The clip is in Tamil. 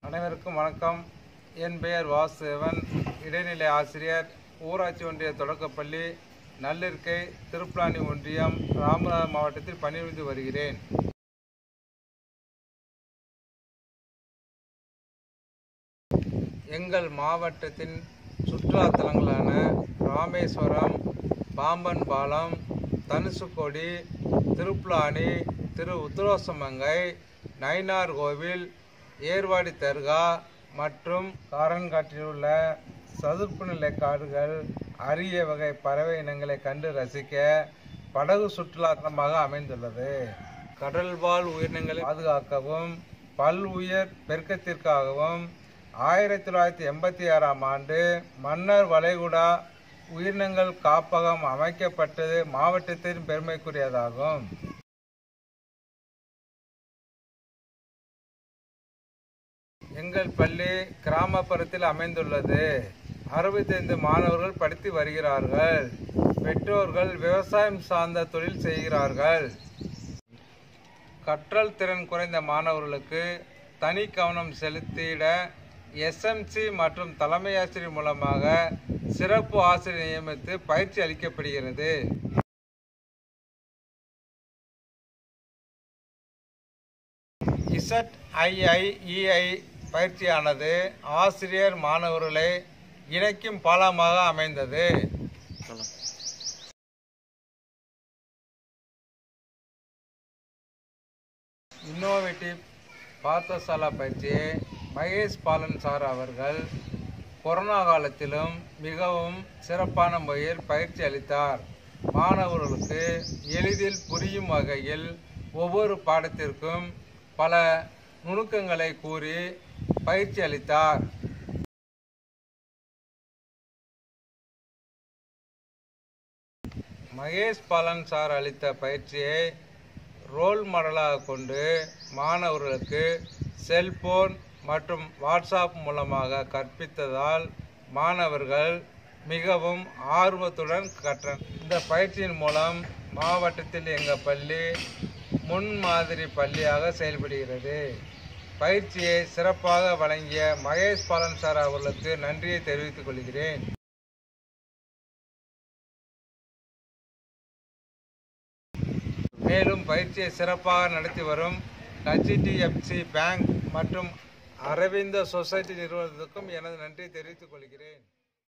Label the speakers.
Speaker 1: அனைவருக்கும் வணக்கம் என் பெயர் வாசுதேவன் இடைநிலை ஆசிரியர் ஊராட்சி ஒன்றிய தொடக்கப்பள்ளி நல்லிருக்கை திருப்புலானி ஒன்றியம் ராமநாதபுரம் மாவட்டத்தில் பணிபுரிந்து வருகிறேன் எங்கள் மாவட்டத்தின் சுற்றுலாத்தலங்களான ராமேஸ்வரம் பாம்பன் பாலம் தனுசுக்கோடி திருப்புலானி திரு உத்தரோசமங்கை நயினார் கோவில் ஏர்வாடி தர்கா மற்றும் காரன்காட்டில் உள்ள சதுப்பு நிலை காடுகள் அரிய வகை பறவை இனங்களை கண்டு ரசிக்க படகு சுற்றுலாத்தலமாக அமைந்துள்ளது கடல்வாழ் உயிரினங்களை பாதுகாக்கவும் பல் உயிர் பெருக்கத்திற்காகவும் ஆயிரத்தி தொள்ளாயிரத்தி எண்பத்தி ஆறாம் ஆண்டு மன்னர் வளைகுடா உயிரினங்கள் காப்பகம் அமைக்கப்பட்டது மாவட்டத்தின் பெருமைக்குரியதாகும் எங்கள் பள்ளி கிராமப்புறத்தில் அமைந்துள்ளது அறுபத்தைந்து மாணவர்கள் படித்து வருகிறார்கள் பெற்றோர்கள் விவசாயம் சார்ந்த தொழில் செய்கிறார்கள் கற்றல் திறன் குறைந்த மாணவர்களுக்கு தனி கவனம் செலுத்திட எஸ்எம்சி மற்றும் தலைமை ஆசிரியர் மூலமாக சிறப்பு ஆசிரியர் நியமித்து பயிற்சி அளிக்கப்படுகிறது இசட்ஐஐஇஐ பயிற்சியானது ஆசிரியர் மாணவர்களை இணைக்கும் பாலமாக அமைந்தது இன்னோவேட்டிவ் பார்த்தசாலா பயிற்சியை மகேஷ் பாலன் சார் அவர்கள் கொரோனா காலத்திலும் மிகவும் சிறப்பான முறையில் பயிற்சி அளித்தார் மாணவர்களுக்கு எளிதில் புரியும் வகையில் ஒவ்வொரு பாடத்திற்கும் பல நுணுக்கங்களை கூறி பயிற்சி அளித்தார் மகேஷ் பாலன் சார் அளித்த பயிற்சியை ரோல் மாடலாக கொண்டு மாணவர்களுக்கு செல்போன் மற்றும் வாட்ஸ்அப் மூலமாக கற்பித்ததால் மாணவர்கள் மிகவும் ஆர்வத்துடன் கற்றனர் இந்த பயிற்சியின் மூலம் மாவட்டத்தில் எங்கள் பள்ளி முன்மாதிரி பள்ளியாக செயல்படுகிறது பயிற்சியை சிறப்பாக வழங்கிய மகேஷ் பாலன் சார் அவர்களுக்கு நன்றியை தெரிவித்துக் கொள்கிறேன் மேலும் பயிற்சியை சிறப்பாக நடத்தி வரும் ஹெச்டிஎஃப்சி பேங்க் மற்றும் அரவிந்த சொசைட்டி நிறுவனத்துக்கும் எனது நன்றியை தெரிவித்துக் கொள்கிறேன்